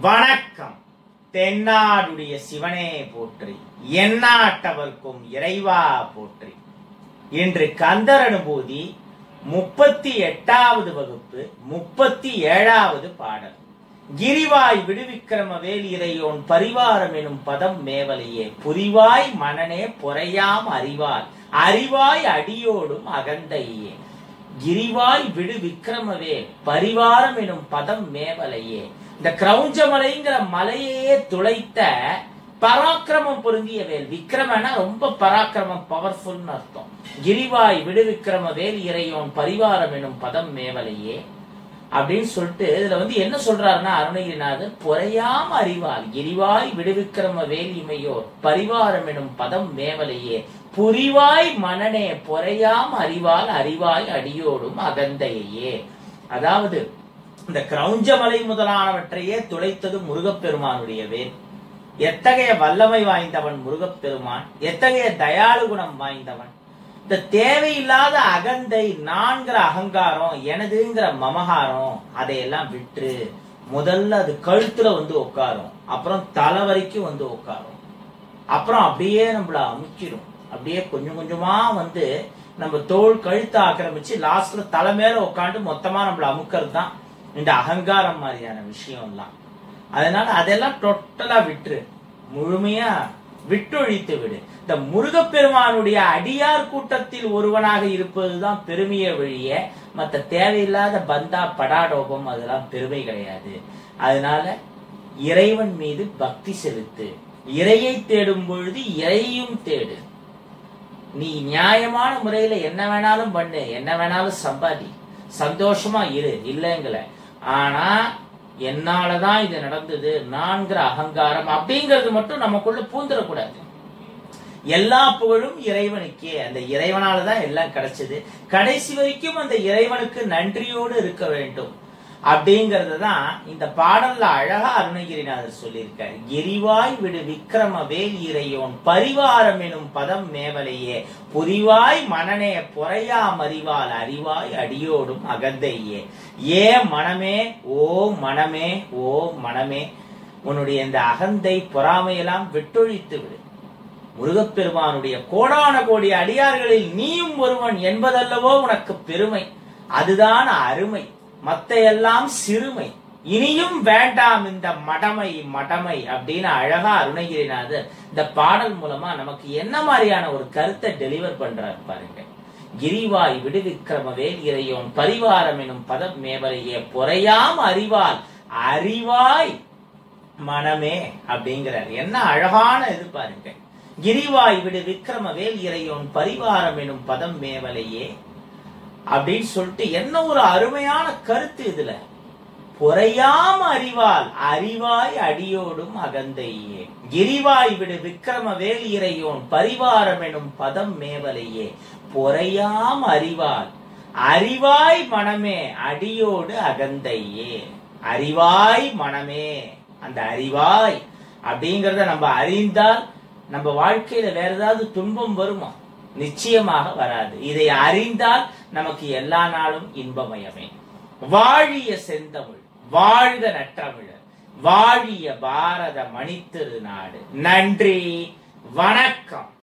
வணக்கம் தென்னாடுடைய சிவனே போற்றி எந்நாட்டவர்க்கும் இறைவா போற்றி இன்று கந்தர் அனுபூதி முப்பத்தி எட்டாவது வகுப்பு முப்பத்தி ஏழாவது பாடல் கிரிவாய் விடுவிக்கிரம வேல் இறையோன் பரிவாரம் எனும் பதம் மேவலையே புரிவாய் மனனே பொறையாம் அறிவாய் அறிவாய் அடியோடும் அகந்தையே கிரிவாய் விடு விக்ரமவே பரிவாரம் எனும் பதம் மேவலையே இந்த கிரௌஞ்சமலைங்கிற மலையையே துளைத்த பராக்கிரமம் பொருந்திய வேல் விக்ரமனா ரொம்ப பராக்கிரமம் பவர்ஃபுல்னு அர்த்தம் கிரிவாய் விடு விக்ரம வேல் இறையோன் பரிவாரம் எனும் பதம் மேவலையே அப்படின்னு சொல்லிட்டு இதுல வந்து என்ன சொல்றாருன்னா அருணகிரிநாதர் பொறையாம அறிவால் கிரிவாய் விடுவிக்கிரம வேல் இமையோர் பரிவாரம் எனும் பதம் மேவலையே புரிவாய் மனனே பொறையாம் அறிவால் அறிவாய் அடியோடும் அகந்தையே அதாவது இந்த கிரௌஞ்சமலை முதலானவற்றையே துளைத்தது முருகப்பெருமானுடைய வேல் எத்தகைய வல்லமை வாய்ந்தவன் முருகப்பெருமான் எத்தகைய தயாளு குணம் வாய்ந்தவன் இந்த தேவையில்லாத அகந்தை நான்கிற அகங்காரம் எனதுங்கிற மமகாரம் அதையெல்லாம் விட்டு முதல்ல அது கழுத்துல வந்து உட்காரும் அப்புறம் தலை வரைக்கும் வந்து உட்காரும் அப்புறம் அப்படியே நம்மள அமுக்கிடும் அப்படியே கொஞ்சம் கொஞ்சமா வந்து நம்ம தோல் கழுத்தை ஆக்கிரமிச்சு லாஸ்ட்ல தலை மேல உட்காந்து மொத்தமா நம்மள அமுக்கிறது தான் இந்த அகங்காரம் மாதிரியான விஷயம் எல்லாம் அதனால அதெல்லாம் டோட்டலா விட்டுரு முழுமையா விட்டொழித்து விடு இந்த முருகப்பெருமானுடைய அடியார் கூட்டத்தில் ஒருவனாக இருப்பதுதான் பெருமையை வழிய மத்த தேவையில்லாத பந்தா படாடோபம் அதெல்லாம் பெருமை கிடையாது அதனால இறைவன் மீது பக்தி செலுத்து இறையை தேடும் பொழுது இறையும் தேடு நீ நியாயமான முறையில என்ன வேணாலும் பண்ணு என்ன வேணாலும் சம்பாதி சந்தோஷமா இரு இல்லைங்கள ஆனா என்னாலதான் இது நடந்தது நான்கிற அகங்காரம் அப்படிங்கிறது மட்டும் நமக்குள்ள பூந்துடக்கூடாது எல்லா புகழும் இறைவனுக்கே அந்த இறைவனாலதான் எல்லாம் கிடைச்சது கடைசி வரைக்கும் அந்த இறைவனுக்கு நன்றியோடு இருக்க வேண்டும் அப்படிங்கறது தான் இந்த பாடல்ல அழகா அருணகிரிநாதர் சொல்லியிருக்காரு எரிவாய் விடு விக்ரம வேல் இறையோன் பரிவாரம் எனும் பதம் மேவலையே புரிவாய் மனனே பொறையா மறிவால் அறிவாய் அடியோடும் அகந்தையே ஏ மனமே ஓ மனமே ஓ மனமே உன்னுடைய இந்த அகந்தை பொறாமையெல்லாம் விட்டொழித்து விடு முருகப்பெருமானுடைய கோடான கோடி அடியார்களில் நீயும் ஒருவன் என்பதல்லவோ உனக்கு பெருமை அதுதான் அருமை மத்த எல்லாம் சிறுமை இனியும் வேண்டாம் இந்த மடமை மடமை அப்படின்னு அழகா அருணகிரிநாதர் இந்த பாடல் மூலமா நமக்கு என்ன மாதிரியான ஒரு கருத்தை டெலிவர் பண்றாரு பாருங்க கிரிவாய் விடுவிக்கிரம வேல் இறையோன் பரிவாரம் எனும் பதம் மேவலையே பொறையாம் அறிவால் அறிவாய் மனமே அப்படிங்கிறார் என்ன அழகான இது பாருங்க கிரிவாய் விடு விக்ரம வேல் இறையோன் பரிவாரம் எனும் பதம் மேவலையே அப்படின்னு சொல்லிட்டு என்ன ஒரு அருமையான கருத்து இதுல பொறையாம அறிவால் அறிவாய் அடியோடும் அகந்தையே கிரிவாய் விடு விக்ரம வேல் இறையோன் பரிவாரம் எனும் பதம் மேவலையே பொறையாம் அறிவால் அறிவாய் மனமே அடியோடு அகந்தையே அறிவாய் மனமே அந்த அறிவாய் அப்படிங்கறத நம்ம அறிந்தால் நம்ம வாழ்க்கையில வேற ஏதாவது துன்பம் வருமா நிச்சயமாக வராது இதை அறிந்தால் நமக்கு எல்லா நாளும் இன்பமயமே வாழிய செந்தமிழ் வாழ்க நற்றமிழர் வாழிய பாரத மணித்திரு நாடு நன்றி வணக்கம்